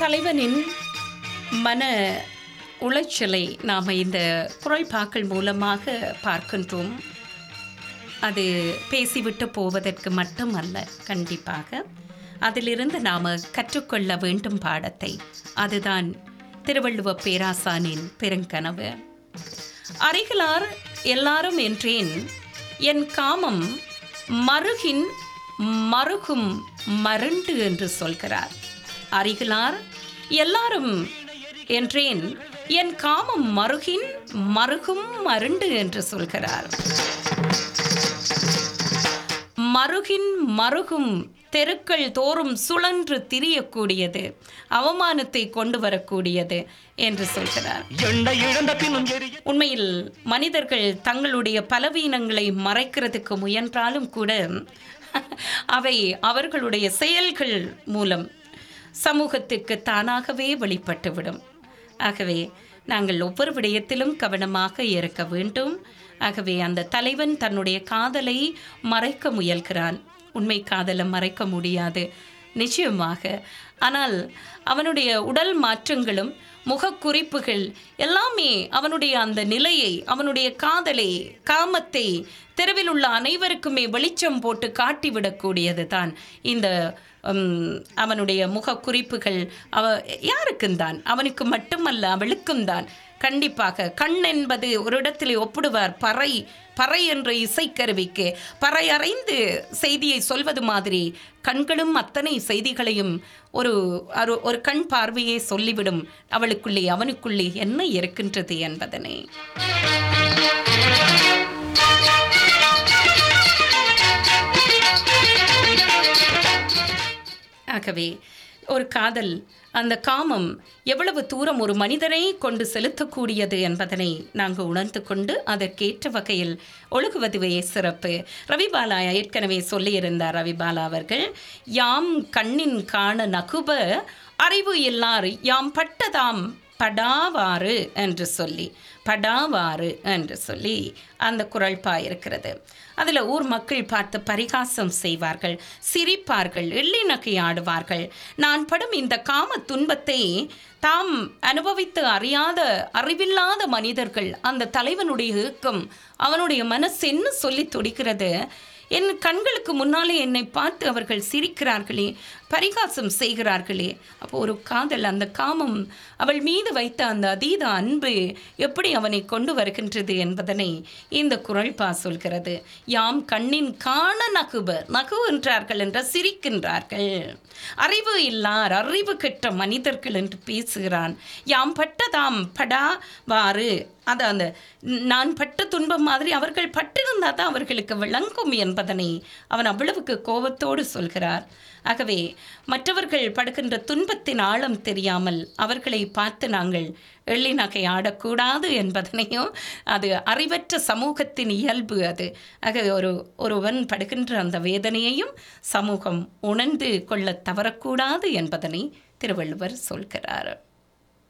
தலைவனின் மன உளைச்சலை நாம் இந்த குரல்பாக்கள் மூலமாக பார்க்கின்றோம் அது பேசிவிட்டு போவதற்கு மட்டுமல்ல கண்டிப்பாக அதிலிருந்து நாம் கற்றுக்கொள்ள வேண்டும் பாடத்தை அதுதான் திருவள்ளுவ பேராசானின் பெருங்கனவு அருகிலார் எல்லாரும் என்றேன் என் காமம் மருகின் மருகும் மருண்டு என்று சொல்கிறார் அருகிலார் எல்லாரும் என்றேன் என் காமம் மருகின் மருகும் மருண்டு என்று சொல்கிறார் மருகின் மருகும் தெருக்கள் தோறும் சுழன்று திரியக்கூடியது அவமானத்தை கொண்டு வரக்கூடியது என்று சொல்கிறார் எண்ணெய் இழந்த பின்னும் எரிய உண்மையில் மனிதர்கள் தங்களுடைய பலவீனங்களை மறைக்கிறதுக்கு முயன்றாலும் கூட அவை அவர்களுடைய செயல்கள் மூலம் சமூகத்திற்கு தானாகவே வெளிப்பட்டுவிடும் ஆகவே நாங்கள் ஒவ்வொரு விடயத்திலும் கவனமாக இருக்க வேண்டும் ஆகவே அந்த தலைவன் தன்னுடைய காதலை மறைக்க முயல்கிறான் உண்மை காதலை மறைக்க முடியாது நிச்சயமாக ஆனால் அவனுடைய உடல் மாற்றங்களும் முகக்குறிப்புகள் எல்லாமே அவனுடைய அந்த நிலையை அவனுடைய காதலை காமத்தை தெருவில் உள்ள அனைவருக்குமே வெளிச்சம் போட்டு காட்டிவிடக்கூடியது தான் இந்த உம், அவனுடைய முகக்குறிப்புகள் அவ யாருக்கும் தான் அவனுக்கு மட்டுமல்ல அவளுக்கும் தான் கண்டிப்பாக கண் என்பது ஒரு இடத்திலே ஒப்பிடுவார் பறை பறை என்ற இசைக்கருவிக்கு பறை அறைந்து செய்தியை சொல்வது மாதிரி கண்களும் அத்தனை செய்திகளையும் ஒரு ஒரு- ஒரு கண் பார்வையே சொல்லிவிடும் அவளுக்குள்ளே அவனுக்குள்ளே என்ன இருக்கின்றது என்பதனை ஆகவே ஒரு காதல் அந்த காமம் எவ்வளவு தூரம் ஒரு மனிதனை கொண்டு செலுத்தக்கூடியது என்பதனை நாங்கள் உணர்ந்து கொண்டு அதற்கேற்ற வகையில் ஒழுகுவதுவே சிறப்பு ரவிபாலா ஏற்கனவே சொல்லியிருந்தார் ரவிபாலா அவர்கள் யாம் கண்ணின் காண நகுப அறிவு இல்லார் யாம் பட்டதாம் படாவாறு என்று சொல்லி படாவாறு என்று சொல்லி அந்த குரல்பா இருக்கிறது அதில் ஊர் மக்கள் பார்த்து பரிகாசம் செய்வார்கள் சிரிப்பார்கள் எள்ளி நகையாடுவார்கள் நான் படும் இந்த காம துன்பத்தை தாம் அனுபவித்து அறியாத அறிவில்லாத மனிதர்கள் அந்த தலைவனுடைய ஏக்கம் அவனுடைய மனசு என்ன சொல்லி துடிக்கிறது என் கண்களுக்கு முன்னாலே என்னை பார்த்து அவர்கள் சிரிக்கிறார்களே பரிகாசம் செய்கிறார்களே அப்போ ஒரு காதல் அந்த காமம் அவள் மீது வைத்த அந்த அதீத அன்பு எப்படி அவனை கொண்டு வருகின்றது என்பதனை இந்த குரல்பா சொல்கிறது யாம் கண்ணின் காண நகுப நகு என்றார்கள் என்ற சிரிக்கின்றார்கள் அறிவு இல்லார் அறிவு கெட்ட மனிதர்கள் என்று பேசுகிறான் யாம் பட்டதாம் படா வாறு அது அந்த நான் பட்ட துன்பம் மாதிரி அவர்கள் பட்டிருந்தால் தான் அவர்களுக்கு விளங்கும் என்பதனை அவன் அவ்வளவுக்கு கோபத்தோடு சொல்கிறார் ஆகவே மற்றவர்கள் படுகின்ற துன்பத்தின் ஆழம் தெரியாமல் அவர்களை பார்த்து நாங்கள் எள்ளி நகை ஆடக்கூடாது என்பதனையும் அது அறிவற்ற சமூகத்தின் இயல்பு அது ஆக ஒரு ஒருவன் படுகின்ற அந்த வேதனையையும் சமூகம் உணர்ந்து கொள்ள தவறக்கூடாது என்பதனை திருவள்ளுவர் சொல்கிறார்